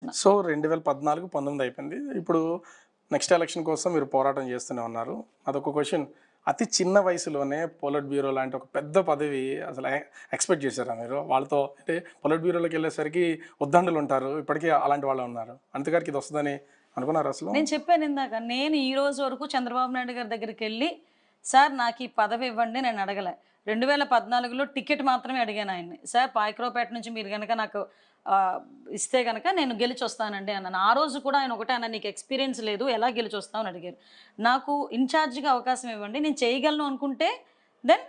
చేస్తున్నా సో రెండు వేల పద్నాలుగు పంతొమ్మిది అయిపోయింది ఇప్పుడు నెక్స్ట్ ఎలక్షన్ కోసం మీరు పోరాటం చేస్తూనే ఉన్నారు అదొక క్వశ్చన్ అతి చిన్న వయసులోనే పొలిట్ బ్యూరో లాంటి ఒక పెద్ద పదవి అసలు ఎక్స్పెక్ట్ చేశారా మీరు వాళ్ళతో అంటే పొలిట్ బ్యూరోలోకి వెళ్ళేసరికి ఉద్దండులు ఉంటారు ఇప్పటికీ అలాంటి వాళ్ళు ఉన్నారు అంతగారికి ఇది వస్తుందని అనుకున్నారు అసలు నేను చెప్పాను ఇందాక నేను ఈ రోజు వరకు చంద్రబాబు నాయుడు గారి దగ్గరికి వెళ్ళి సార్ నాకు ఈ పదవి ఇవ్వండి నేను అడగలే రెండు వేల పద్నాలుగులో టికెట్ మాత్రమే అడిగాను ఆయన్ని సార్ పాయక్రోపేట నుంచి మీరు కనుక నాకు ఆ, ఇస్తే కనుక నేను గెలిచి వస్తానండి అన్నాను ఆ రోజు కూడా ఆయన ఒకటే అన్న నీకు ఎక్స్పీరియన్స్ లేదు ఎలా గెలిచి వస్తావు అని అడిగారు నాకు ఇన్ఛార్జ్గా అవకాశం ఇవ్వండి నేను చేయగలను అనుకుంటే దెన్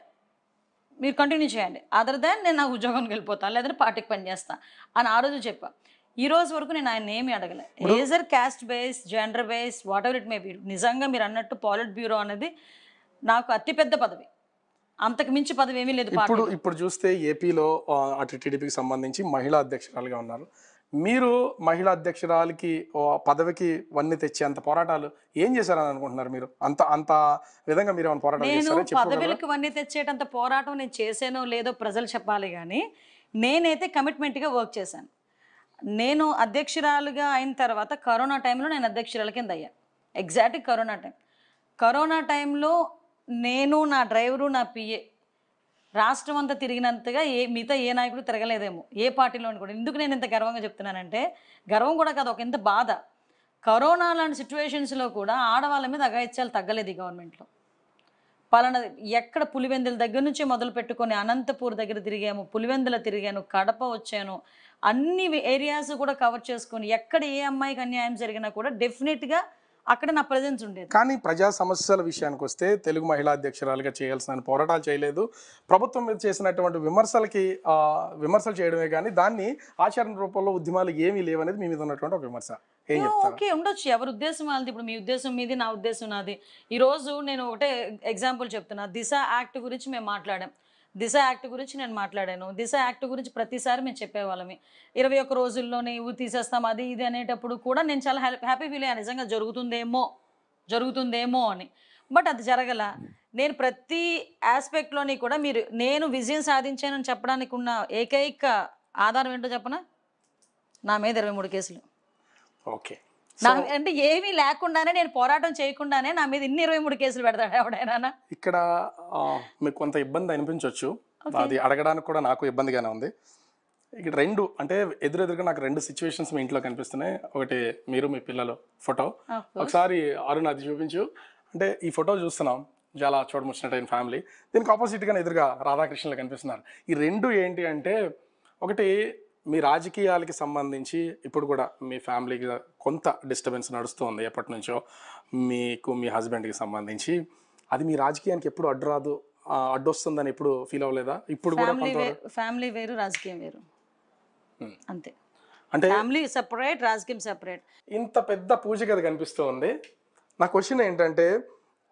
మీరు కంటిన్యూ చేయండి అదర్ దాన్ నేను నా ఉద్యోగానికి వెళ్ళిపోతాను లేదంటే పార్టీకి పని చేస్తా అని ఆ రోజు చెప్పా ఈ రోజు వరకు నేను ఆయన ఏమీ అడగలే age or caste base gender base whatever it may be నిజంగా మీరు అన్నట్టు పాలిట్ బ్యూరో అనేది నాకు అతిపెద్ద పదవి అంతకు మించి పదవి ఏమీ లేదు ఇప్పుడు పార్టీలో. ఇప్పుడు చూస్తే ఏపీలో ఆ, అటు టీడీపీకి సంబంధించి మహిళా అధ్యక్షురాలుగా ఉన్నారు మీరు మహిళా అధ్యక్షురాలకి ఓ పదవికి వన్ని తెచ్చేంత పోరాటాలు ఏం చేశారని అనుకుంటున్నారు మీరు అంత అంత విధంగా మీరు ఏమైనా పోరాటాలు నేను చేశారా చెప్పగలరా? పదవులకు వన్నీ తెచ్చేటంత పోరాటం నేను చేసానో లేదో ప్రజలు చెప్పాలి కానీ నేనైతే కమిట్మెంట్గా వర్క్ చేశాను నేను అధ్యక్షురాలుగా అయిన తర్వాత కరోనా టైంలో నేను అధ్యక్షురాల కింద అయ్యా ఎగ్జాక్ట్ కరోనా టైం కరోనా టైంలో నేను నా డ్రైవరు నా పిఏ రాష్ట్రం అంతా తిరిగినంతగా ఏ మిగతా ఏ నాయకుడు తిరగలేదేమో ఏ పార్టీలో కూడా ఎందుకు నేను ఇంత గర్వంగా చెప్తున్నానంటే గర్వం కూడా కాదు ఒక ఇంత బాధ కరోనా లాంటి సిచ్యువేషన్స్లో కూడా ఆడవాళ్ళ మీద అగాయిత్యాలు తగ్గలేదు ఈ గవర్నమెంట్లో పలానా ఎక్కడ పులివెందుల దగ్గర నుంచి మొదలు పెట్టుకొని అనంతపూర్ దగ్గర తిరిగాము పులివెందుల తిరిగాను కడప వచ్చాను అన్ని ఏరియాస్ కూడా కవర్ చేసుకొని ఎక్కడ ఏ అమ్మాయికి అన్యాయం జరిగినా కూడా డెఫినెట్గా అక్కడ నా ప్రజెన్స్ ఉండేది కానీ ప్రజా సమస్యల విషయానికి వస్తే తెలుగు మహిళా అధ్యక్షురాలుగా చేయాల్సిన పోరాటాలు చేయలేదు ప్రభుత్వం మీద చేసినటువంటి విమర్శలకి ఆ, విమర్శలు చేయడమే కానీ దాన్ని ఆచరణ రూపంలో ఉద్యమాలు ఏమీ లేవనేది మీ మీద ఉన్నటువంటి ఒక విమర్శ ఏం చెప్తారు ఓకే ఉండొచ్చు ఎవరి ఉద్దేశం వాళ్ళది ఇప్పుడు మీ ఉద్దేశం మీది నా ఉద్దేశం నాది ఈరోజు నేను ఒకటే ఎగ్జాంపుల్ చెప్తున్నా దిశ యాక్ట్ గురించి మేము మాట్లాడాం దిశ యాక్ట్ గురించి నేను మాట్లాడాను దిశ యాక్ట్ గురించి ప్రతిసారి మేము చెప్పేవాళ్ళమి ఇరవై ఒక్క రోజుల్లోనే ఇవి తీసేస్తాం అది ఇది అనేటప్పుడు కూడా నేను చాలా హ్యాపీ ఫీల్ అయ్యాను నిజంగా జరుగుతుందేమో జరుగుతుందేమో అని బట్ అది జరగల నేను ప్రతి ఆస్పెక్ట్లోని కూడా మీరు నేను విజయం సాధించానని చెప్పడానికి ఉన్న ఏకైక ఆధారం ఏంటో చెప్పనా నా మీద ఇరవై మూడు కేసులు ఓకే నా అంటే ఏమీ లేకుండానే నేను పోరాటం చేయకుండానే నా మీద ఇన్ని ఇరవై మూడు కేసులు పెడతాడు ఎవడైనా ఇక్కడ ఆ, మీకు కొంత ఇబ్బంది అనిపించవచ్చు అది అడగడానికి కూడా నాకు ఇబ్బందిగానే ఉంది ఇక్కడ రెండు అంటే ఎదురెదురుగా నాకు రెండు సిచ్యువేషన్స్ మీ ఇంట్లో కనిపిస్తున్నాయి ఒకటి మీరు మీ పిల్లలు ఫోటో ఒకసారి అరుణ్ అది చూపించు అంటే ఈ ఫోటో చూస్తున్నాం చాలా చూడముచ్చినట్టయిన ఫ్యామిలీ దీనికి ఆపోజిట్గా ఎదురుగా రాధాకృష్ణలు కనిపిస్తున్నారు ఈ రెండు ఏంటి అంటే ఒకటి మీ రాజకీయాలకి సంబంధించి ఇప్పుడు కూడా మీ ఫ్యామిలీకి కొంత డిస్టర్బెన్స్ నడుస్తుంది ఎప్పటి నుంచో మీకు మీ హస్బెండ్కి సంబంధించి అది మీ రాజకీయానికి ఎప్పుడు అడ్డు రాదు ఆ, అడ్డు వస్తుందని ఎప్పుడు ఫీల్ అవ్వలేదా ఇప్పుడు కూడా ఫ్యామిలీ కొంత వేరు ఫ్యామిలీ వేరు రాజకీయం వేరు Hmm. అంతే అంటే ఫ్యామిలీ సెపరేట్ రాజకీయం సెపరేట్ ఇంత పెద్ద పూజ గది కనిపిస్తూ ఉంది నా క్వశ్చన్ ఏంటంటే